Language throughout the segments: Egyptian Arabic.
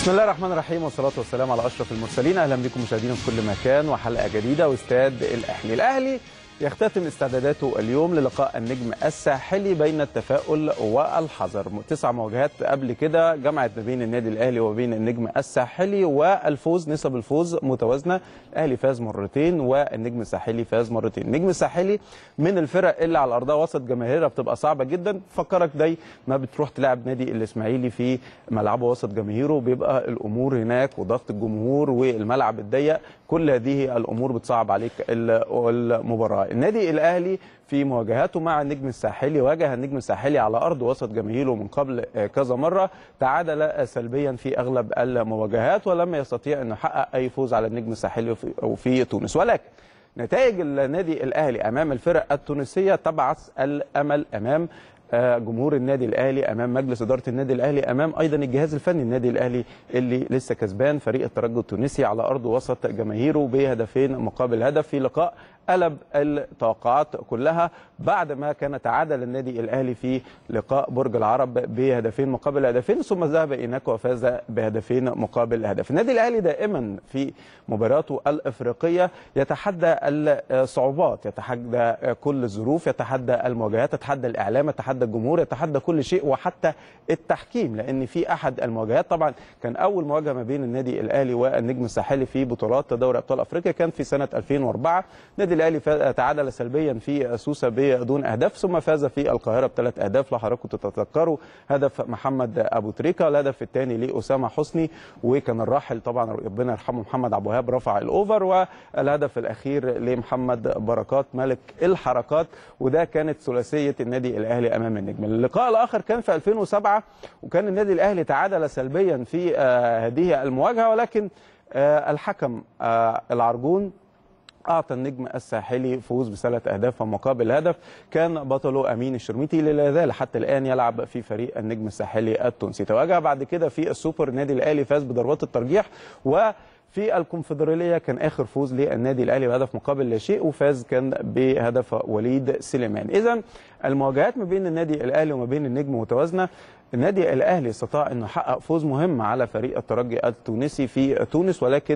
بسم الله الرحمن الرحيم والصلاة والسلام على أشرف المرسلين أهلا بكم مشاهدينا في كل مكان وحلقة جديدة واستاد الأهلي الأهلي يختتم استعداداته اليوم للقاء النجم الساحلي بين التفاؤل والحذر تسع مواجهات قبل كده جمعت ما بين النادي الاهلي وبين النجم الساحلي والفوز نسب الفوز متوازنه الاهلي فاز مرتين والنجم الساحلي فاز مرتين النجم الساحلي من الفرق اللي على ارضها وسط جماهيرها بتبقى صعبه جدا فكرك داي ما بتروح تلعب نادي الاسماعيلي في ملعبه وسط جماهيره بيبقى الامور هناك وضغط الجمهور والملعب الضيق كل هذه الامور بتصعب عليك المباراه النادي الاهلي في مواجهاته مع النجم الساحلي واجه النجم الساحلي على ارض وسط جماهيره من قبل كذا مره تعادل سلبيا في اغلب المواجهات ولم يستطيع انه يحقق اي فوز على النجم الساحلي في, في تونس ولكن نتائج النادي الاهلي امام الفرق التونسيه تبعث الامل امام جمهور النادي الاهلي امام مجلس اداره النادي الاهلي امام ايضا الجهاز الفني النادي الاهلي اللي لسه كسبان فريق الترجي التونسي على ارض وسط جماهيره بهدفين مقابل هدف في لقاء قلب التوقعات كلها بعد ما كان تعادل النادي الاهلي في لقاء برج العرب بهدفين مقابل هدفين ثم ذهب هناك وفاز بهدفين مقابل هدف النادي الاهلي دائما في مباراته الافريقيه يتحدى الصعوبات يتحدى كل الظروف يتحدى المواجهات يتحدى الاعلام يتحدى الجمهور يتحدى كل شيء وحتى التحكيم لان في احد المواجهات طبعا كان اول مواجهه ما بين النادي الاهلي والنجم الساحلي في بطولات دوري ابطال افريقيا كان في سنه 2004 النادي الاهلي تعادل سلبيا في سوسه بدون اهداف ثم فاز في القاهره بثلاث اهداف لو حضراتكم تتذكروا هدف محمد ابو تريكه الهدف الثاني لاسامه حسني وكان الراحل طبعا ربنا يرحمه محمد عبد الوهاب رفع الاوفر والهدف الاخير لمحمد بركات ملك الحركات وده كانت ثلاثيه النادي الاهلي امام النجم اللقاء الاخر كان في 2007 وكان النادي الاهلي تعادل سلبيا في هذه المواجهه ولكن الحكم العرجون اعطى النجم الساحلي فوز بثلاث اهداف مقابل هدف كان بطله امين الشرميتي اللي لا زال حتى الان يلعب في فريق النجم الساحلي التونسي تواجه بعد كده في السوبر النادي الاهلي فاز بضربات الترجيح و في الكونفدراليه كان اخر فوز للنادي الاهلي بهدف مقابل لا شيء وفاز كان بهدف وليد سليمان اذا المواجهات ما بين النادي الاهلي وما بين النجم متوازنه النادي الاهلي استطاع انه يحقق فوز مهم على فريق الترجي التونسي في تونس ولكن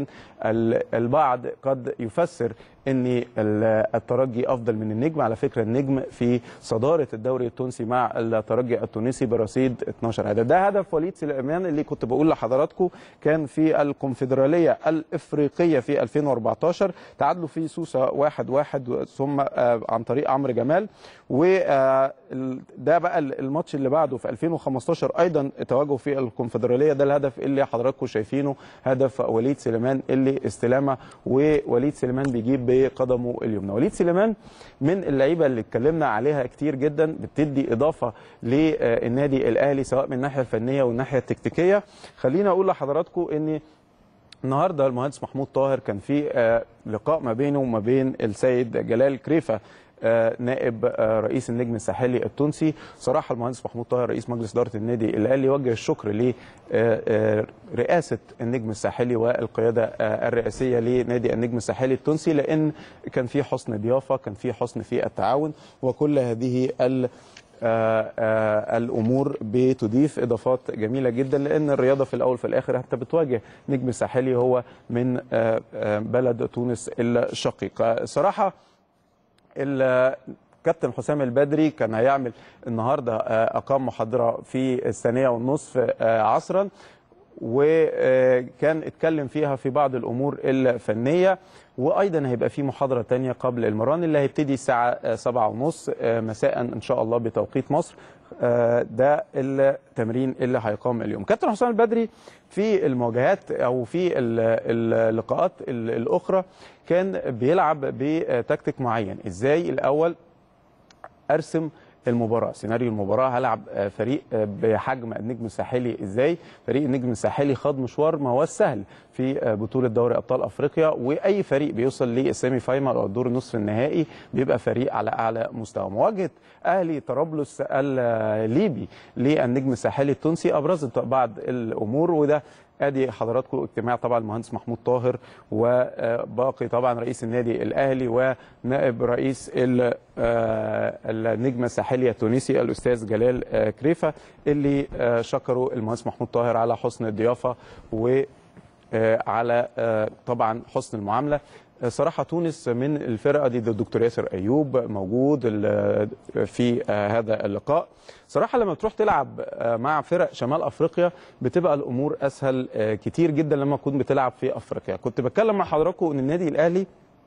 البعض قد يفسر ان الترجي افضل من النجم على فكره النجم في صداره الدوري التونسي مع الترجي التونسي برصيد 12 هدف ده هدف وليد سليمان اللي كنت بقول لحضراتكم كان في الكونفدراليه الافريقيه في 2014 تعادلوا في سوسه 1 1 ثم عن طريق عمرو جمال وده بقى الماتش اللي بعده في 2015 ايضا تواجهوا في الكونفدراليه ده الهدف اللي حضراتكم شايفينه هدف وليد سليمان اللي استلامه ووليد سليمان بيجيب بقدمه اليمنى وليد سليمان من اللعيبه اللي اتكلمنا عليها كتير جدا بتدي اضافه للنادي الاهلي سواء من الناحيه الفنيه والناحيه التكتيكيه خلينا اقول لحضراتكم ان النهارده المهندس محمود طاهر كان في لقاء ما بينه وما بين السيد جلال كريفه نائب رئيس النجم الساحلي التونسي صراحه المهندس محمود طاهر رئيس مجلس اداره النادي الاهلي وجه الشكر لرئاسه النجم الساحلي والقياده الرئاسيه لنادي النجم الساحلي التونسي لان كان في حسن ضيافه كان في حسن في التعاون وكل هذه ال آآ آآ الامور بتضيف اضافات جميله جدا لان الرياضه في الاول في الاخر حتى بتواجه نجم ساحلي هو من آآ بلد تونس الشقيق صراحه الكابتن حسام البدري كان هيعمل النهارده اقام محاضره في الثانيه والنصف عصرا وكان اتكلم فيها في بعض الامور الفنيه وايضا هيبقى في محاضره تانية قبل المران اللي هيبتدي الساعه سبعة ونص مساء ان شاء الله بتوقيت مصر ده التمرين اللي هيقام اليوم كابتن حسام البدري في المواجهات او في اللقاءات الاخرى كان بيلعب بتكتيك معين ازاي الاول ارسم المباراه سيناريو المباراه هلعب فريق بحجم النجم الساحلي ازاي فريق النجم الساحلي خاض مشوار ما هو سهل في بطوله دوري ابطال افريقيا واي فريق بيوصل للسيمي فاينال او الدور النصف النهائي بيبقى فريق على اعلى مستوى مواجهه اهلي طرابلس الليبي للنجم الساحلي التونسي ابرزت بعض الامور وده ادي حضراتكم اجتماع طبعا المهندس محمود طاهر وباقي طبعا رئيس النادي الاهلي ونائب رئيس النجم الساحلي التونسي الاستاذ جلال كريفه اللي شكروا المهندس محمود طاهر على حسن الضيافه و على طبعا حسن المعامله صراحه تونس من الفرقه دي الدكتور ياسر ايوب موجود في هذا اللقاء صراحه لما تروح تلعب مع فرق شمال افريقيا بتبقى الامور اسهل كتير جدا لما تكون بتلعب في افريقيا كنت بتكلم مع حضراتكم ان النادي الاهلي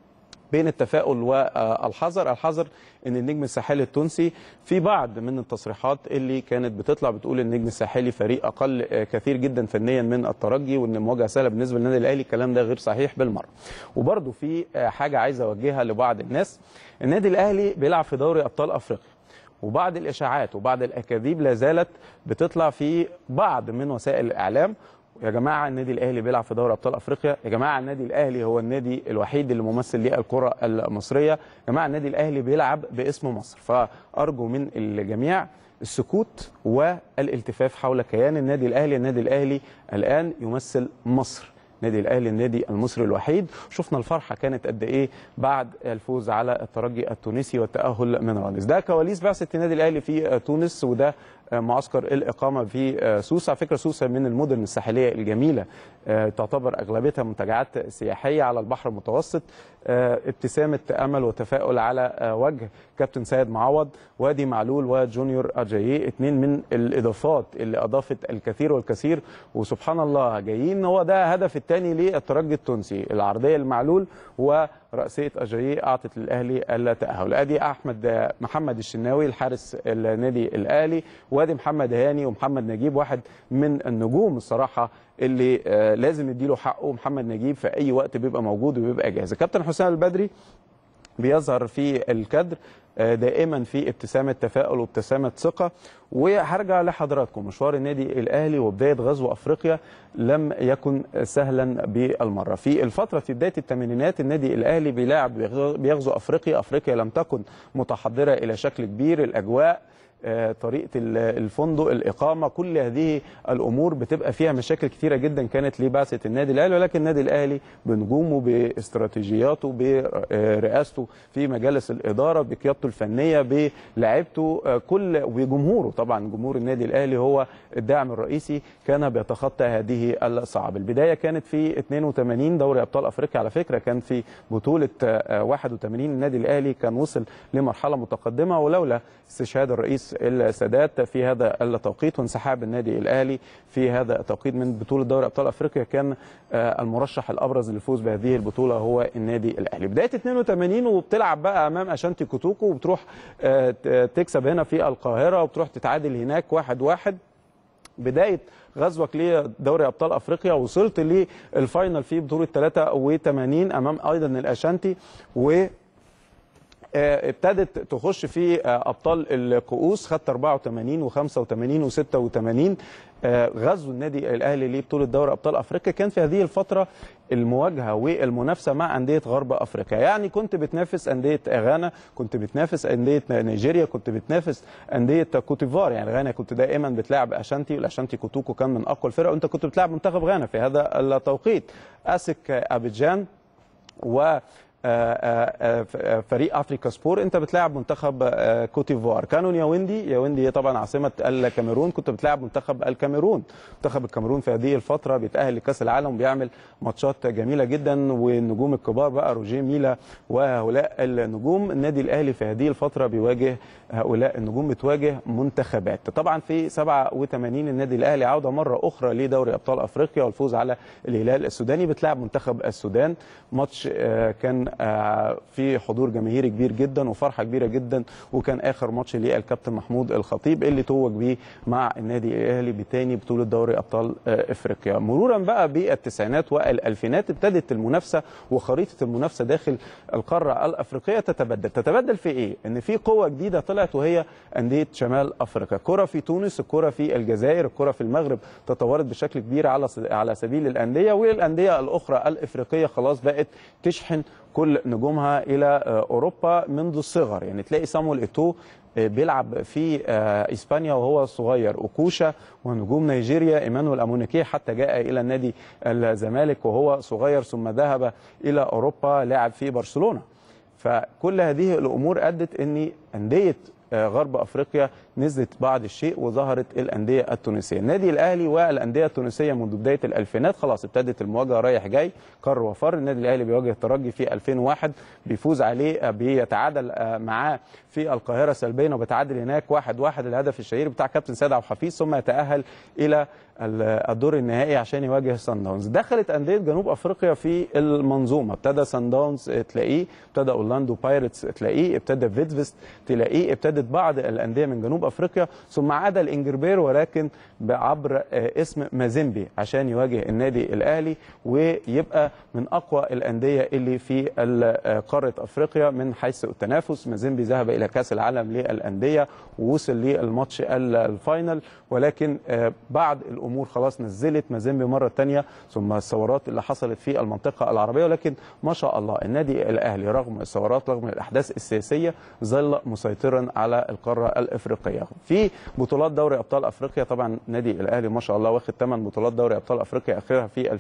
بين التفاؤل والحذر الحذر ان النجم الساحلي التونسي في بعض من التصريحات اللي كانت بتطلع بتقول النجم الساحلي فريق اقل كثير جدا فنيا من الترجي وان مواجهه سهله بالنسبه للنادي الاهلي الكلام ده غير صحيح بالمره وبرده في حاجه عايز اوجهها لبعض الناس النادي الاهلي بيلعب في دوري ابطال افريقيا وبعض الاشاعات وبعض الاكاذيب لا زالت بتطلع في بعض من وسائل الاعلام يا جماعه النادي الاهلي بيلعب في دوري ابطال افريقيا يا جماعه النادي الاهلي هو النادي الوحيد اللي ممثل للكره المصريه يا جماعه النادي الاهلي بيلعب باسم مصر فارجو من الجميع السكوت والالتفاف حول كيان النادي الاهلي النادي الاهلي الان يمثل مصر النادي الاهلي النادي المصري الوحيد شفنا الفرحه كانت قد ايه بعد الفوز على الترجي التونسي والتاهل من رادس ده كواليس بعثه النادي الاهلي في تونس وده معسكر الاقامه في سوسه على فكره سوسه من المدن الساحليه الجميله تعتبر اغلبيتها منتجعات سياحيه على البحر المتوسط ابتسامه امل وتفاؤل على وجه كابتن سيد معوض وادي معلول وجونيور اجاييه اثنين من الاضافات اللي اضافت الكثير والكثير وسبحان الله جايين هو ده هدف الثاني للترجي التونسي العرضيه لمعلول ورأسية أجاييه أعطت للأهلي التأهل أدي أحمد محمد الشناوي الحارس النادي الأهلي وادي محمد هاني ومحمد نجيب واحد من النجوم الصراحة اللي لازم نديله حقه محمد نجيب في أي وقت بيبقى موجود وبيبقى جاهز كابتن حسام البدري بيظهر في الكادر دائما في ابتسامه تفاؤل وابتسامه ثقه وهرجع لحضراتكم مشوار النادي الاهلي وبدايه غزو افريقيا لم يكن سهلا بالمره في الفتره في بدايه الثمانينات النادي الاهلي بيلاعب بيغزو افريقيا افريقيا لم تكن متحضره الى شكل كبير الاجواء طريقه الفندق الاقامه كل هذه الامور بتبقى فيها مشاكل كثيره جدا كانت لبعثه النادي الاهلي ولكن النادي الاهلي بنجومه باستراتيجياته برئاسته في مجالس الاداره بقيادته الفنيه بلاعيبته كل وجمهوره طبعا جمهور النادي الاهلي هو الداعم الرئيسي كان بيتخطى هذه الصعاب البدايه كانت في 82 دوري ابطال افريقيا على فكره كان في بطوله 81 النادي الاهلي كان وصل لمرحله متقدمه ولولا استشهاد الرئيس السادات في هذا التوقيت وانسحاب النادي الاهلي في هذا التوقيت من بطوله دوري ابطال افريقيا كان المرشح الابرز للفوز بهذه البطوله هو النادي الاهلي بدايه 82 وبتلعب بقى امام اشانتي كوتوكو وبتروح تكسب هنا في القاهره وبتروح تتعادل هناك واحد واحد بدايه غزوك لدوري ابطال افريقيا وصلت للفاينل في بطوله 83 امام ايضا الاشانتي و ابتدت تخش في ابطال الكؤوس خدت 84 و85 و86 غزو النادي الاهلي لبطوله دوري ابطال افريقيا كان في هذه الفتره المواجهه والمنافسه مع انديه غرب افريقيا يعني كنت بتنافس انديه غانا كنت بتنافس انديه نيجيريا كنت بتنافس انديه كوتيفوار يعني غانا كنت دائما بتلاعب اشانتي والاشانتي كوتوكو كان من اقوى الفرق وانت كنت بتلاعب منتخب غانا في هذا التوقيت اسك ابيجان و فريق افريكا سبور انت بتلاعب منتخب كوتيفوار كانون ياوندي ياوندي طبعا عاصمه الكاميرون كنت بتلاعب منتخب الكاميرون منتخب الكاميرون في هذه الفتره بيتاهل لكاس العالم وبيعمل ماتشات جميله جدا والنجوم الكبار بقى روجيه ميلا وهؤلاء النجوم النادي الاهلي في هذه الفتره بيواجه هؤلاء النجوم بتواجه منتخبات طبعا في 87 النادي الاهلي عوده مره اخرى لدوري ابطال افريقيا والفوز على الهلال السوداني بتلاعب منتخب السودان ماتش كان في حضور جماهيري كبير جدا وفرحه كبيره جدا وكان اخر ماتش للكابتن محمود الخطيب اللي توج بيه مع النادي الاهلي بتاني بطوله دوري ابطال افريقيا مرورا بقى بالتسعينات والالفينات ابتدت المنافسه وخريطه المنافسه داخل القاره الافريقيه تتبدل تتبدل في ايه ان في قوه جديده طلعت وهي انديه شمال افريقيا الكره في تونس الكره في الجزائر الكره في المغرب تطورت بشكل كبير على على سبيل الانديه والانديه الاخرى الافريقيه خلاص بقت تشحن كل نجومها الى اوروبا منذ الصغر يعني تلاقي صامويل ايتو بيلعب في اسبانيا وهو صغير اوكوشا ونجوم نيجيريا ايمانويل امونيكي حتى جاء الى النادي الزمالك وهو صغير ثم ذهب الى اوروبا لاعب في برشلونه فكل هذه الامور ادت ان انديه غرب افريقيا نزلت بعض الشيء وظهرت الانديه التونسيه النادي الاهلي والانديه التونسيه منذ بدايه الالفينات خلاص ابتدت المواجهه رايح جاي كر وفر النادي الاهلي بيواجه الترجي في 2001 بيفوز عليه بيتعادل معاه في القاهره سلبيا وبيتعادل هناك واحد واحد الهدف الشهير بتاع كابتن سيد عبد الحفيظ ثم يتاهل الى الدور النهائي عشان يواجه سان داونز دخلت انديه جنوب افريقيا في المنظومه ابتدى سان داونز تلاقيه ابتدى اورلاندو بايرتس تلاقيه ابتدى فيتفست تلاقيه ابتدت بعض الانديه من جنوب افريقيا ثم عاد الانجربير ولكن عبر اسم مازيمبي عشان يواجه النادي الاهلي ويبقى من اقوى الانديه اللي في قاره افريقيا من حيث التنافس مازيمبي ذهب الى كاس العالم للانديه ووصل للماتش الفاينل ولكن بعد الامور خلاص نزلت مازيمبي مره ثانيه ثم الثورات اللي حصلت في المنطقه العربيه ولكن ما شاء الله النادي الاهلي رغم الثورات رغم الاحداث السياسيه ظل مسيطرا على القاره الافريقيه في بطولات دوري ابطال افريقيا طبعا النادي الاهلي ما شاء الله واخد 8 بطولات دوري ابطال افريقيا اخرها في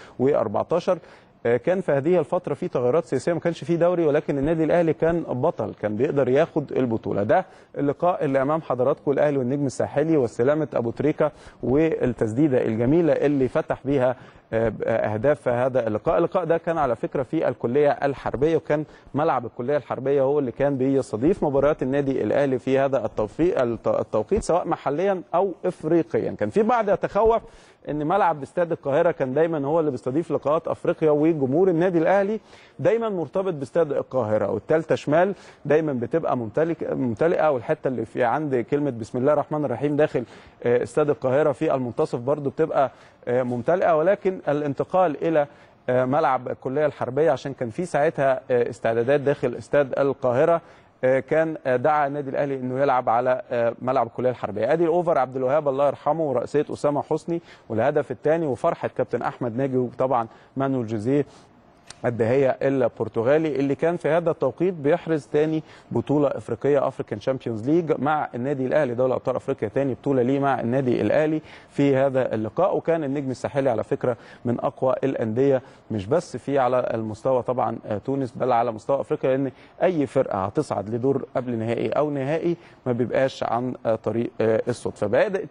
2014 كان في هذه الفترة في تغيرات سياسية ما كانش في دوري ولكن النادي الأهلي كان بطل كان بيقدر ياخد البطولة ده اللقاء اللي أمام حضراتكم الأهلي والنجم الساحلي واستلامة أبو تريكة والتسديدة الجميلة اللي فتح بيها اهداف في هذا اللقاء، اللقاء ده كان على فكره في الكليه الحربيه وكان ملعب الكليه الحربيه هو اللي كان بيستضيف مباريات النادي الاهلي في هذا التوفيق التوقيت سواء محليا او افريقيا، كان في بعض يتخوف ان ملعب استاد القاهره كان دايما هو اللي بيستضيف لقاءات افريقيا وجمهور النادي الاهلي دايما مرتبط باستاد القاهره والثالثه شمال دايما بتبقى ممتلكه ممتلئه والحته اللي في عند كلمه بسم الله الرحمن الرحيم داخل استاد القاهره في المنتصف برضو بتبقى ممتلئه ولكن الانتقال الى ملعب الكليه الحربيه عشان كان في ساعتها استعدادات داخل استاد القاهره كان دعا النادي الاهلي انه يلعب على ملعب الكليه الحربيه ادي الاوفر عبد الوهاب الله يرحمه ورئاسيه اسامه حسني والهدف الثاني وفرحه كابتن احمد ناجي وطبعا مانويل جوزيه الدهية البرتغالي اللي كان في هذا التوقيت بيحرز ثاني بطولة افريقية افريكان شامبيونز ليج مع النادي الاهلي دولة ابطال افريقيا ثاني بطولة ليه مع النادي الاهلي في هذا اللقاء وكان النجم الساحلي على فكرة من اقوى الاندية مش بس في على المستوى طبعا تونس بل على مستوى افريقيا لان اي فرقة هتصعد لدور قبل نهائي او نهائي ما بيبقاش عن طريق الصدفة بدأت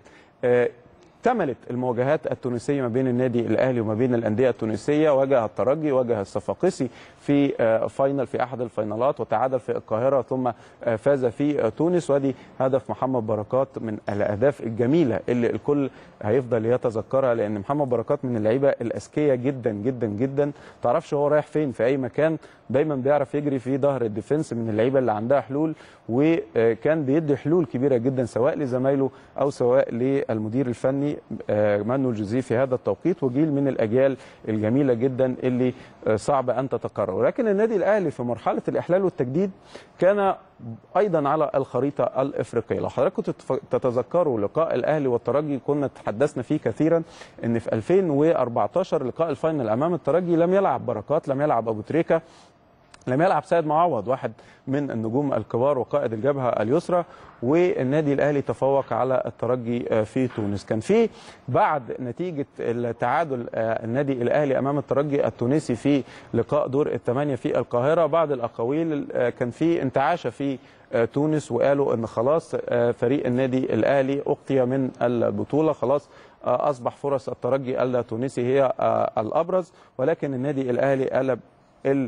اكتملت المواجهات التونسيه ما بين النادي الاهلي وما بين الانديه التونسيه واجه الترجي واجه الصفاقسي في فاينل في احد الفاينالات وتعادل في القاهره ثم فاز في تونس وادي هدف محمد بركات من الاهداف الجميله اللي الكل هيفضل يتذكرها لان محمد بركات من اللعيبه الاذكياء جدا جدا جدا تعرفش هو رايح فين في اي مكان دايما بيعرف يجري في ظهر الديفنس من اللعيبه اللي عندها حلول وكان بيدي حلول كبيره جدا سواء لزمايله او سواء للمدير الفني مانويل جوزيه في هذا التوقيت وجيل من الاجيال الجميله جدا اللي صعب ان تتكرر ولكن النادي الاهلي في مرحله الاحلال والتجديد كان ايضا على الخريطه الافريقيه لو حضراتكم تتذكروا لقاء الاهلي والترجي كنا تحدثنا فيه كثيرا ان في 2014 لقاء الفاينل امام الترجي لم يلعب بركات لم يلعب ابو تريكه لم يلعب سيد معوض واحد من النجوم الكبار وقائد الجبهه اليسرى والنادي الاهلي تفوق على الترجي في تونس كان في بعد نتيجه التعادل النادي الاهلي امام الترجي التونسي في لقاء دور الثمانيه في القاهره بعض الاقاويل كان في انتعاشه في تونس وقالوا ان خلاص فريق النادي الاهلي اقتي من البطوله خلاص اصبح فرص الترجي التونسي هي الابرز ولكن النادي الاهلي قلب ال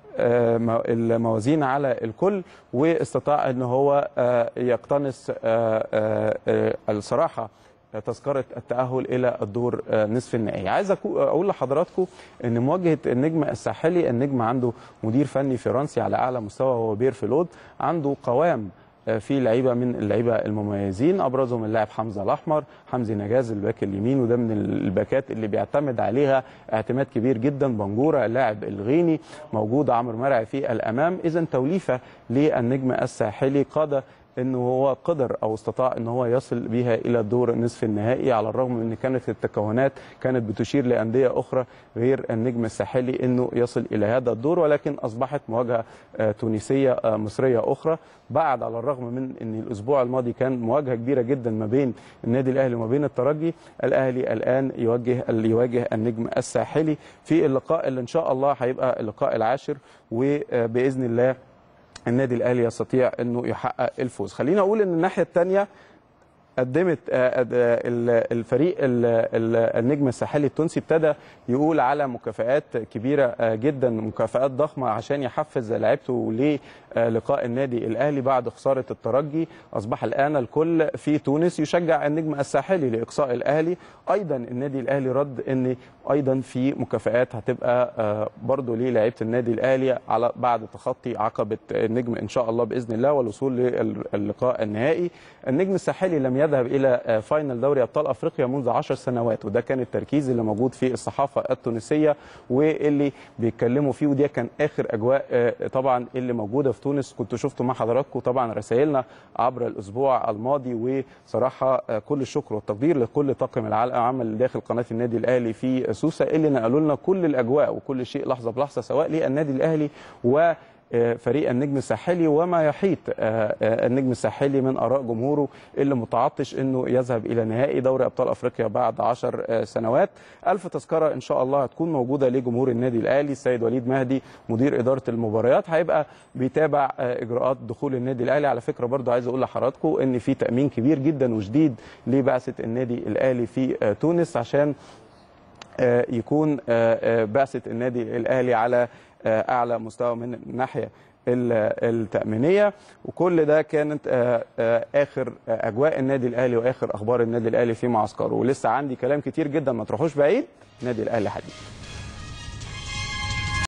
الموازين على الكل واستطاع ان هو يقتنص الصراحه تذكره التاهل الى الدور نصف النهائي عايز اقول لحضراتكم ان مواجهه النجم الساحلي النجم عنده مدير فني فرنسي على اعلى مستوى هو بير فيلود عنده قوام في لعيبه من اللعيبه المميزين ابرزهم اللاعب حمزه الاحمر حمزي نجاز الباك اليمين وده من الباكات اللي بيعتمد عليها اعتماد كبير جدا بنجوره اللاعب الغيني موجود عمرو مرعي في الامام اذا توليفه للنجم الساحلي قاد انه هو قدر او استطاع ان هو يصل بها الى الدور نصف النهائي على الرغم من ان كانت التكهنات كانت بتشير لانديه اخرى غير النجم الساحلي انه يصل الى هذا الدور ولكن اصبحت مواجهه آه، تونسيه آه، مصريه اخرى بعد على الرغم من ان الاسبوع الماضي كان مواجهه كبيره جدا ما بين النادي الاهلي وما بين الترجي الاهلي الان يوجه يواجه النجم الساحلي في اللقاء اللي ان شاء الله هيبقى اللقاء العاشر وباذن الله النادي الاهلي يستطيع انه يحقق الفوز خلينا اقول ان الناحيه الثانيه قدمت آه، آه، ال- الفريق ال- ال- النجم الساحلي التونسي ابتدى يقول على مكافآت كبيره آه، جدا مكافآت ضخمه عشان يحفز لعيبته للقاء النادي الاهلي بعد خساره الترجي اصبح الان الكل في تونس يشجع النجم الساحلي لاقصاء الاهلي ايضا النادي الاهلي رد ان ايضا في مكافآت هتبقى آه، برضو للاعيبه النادي الاهلي على بعد تخطي عقبه النجم ان شاء الله باذن الله والوصول للقاء النهائي النجم الساحلي لم يذهب الى آه، فاينل دوري ابطال افريقيا منذ 10 سنوات وده كان التركيز اللي موجود في الصحافه التونسيه واللي بيتكلموا فيه ودي كان اخر اجواء آه، طبعا اللي موجوده في تونس كنت شفته مع حضراتكم طبعا رسائلنا عبر الاسبوع الماضي وصراحه آه، كل الشكر والتقدير لكل طاقم العمل داخل قناه النادي الاهلي في سوسه اللي نقلوا لنا كل الاجواء وكل شيء لحظه بلحظه سواء للنادي الاهلي و آه، فريق النجم الساحلي وما يحيط آه، آه، النجم الساحلي من اراء جمهوره اللي متعطش انه يذهب الى نهائي دوري ابطال افريقيا بعد 10 آه، سنوات الف تذكره ان شاء الله هتكون موجوده لجمهور النادي الاهلي السيد وليد مهدي مدير اداره المباريات هيبقى بيتابع آه، اجراءات دخول النادي الاهلي على فكره برضو عايز اقول لحضراتكم ان في تامين كبير جدا وشديد لبعثه النادي الاهلي في آه، تونس عشان آه، يكون آه، آه، بعثه النادي الاهلي على آه، اعلى مستوى من الناحيه ال- التامينيه وكل ده كانت آه، آه، اخر آه، اجواء النادي الاهلي واخر اخبار النادي الاهلي في معسكره ولسه عندي كلام كتير جدا ما تروحوش بعيد النادي الاهلي حديث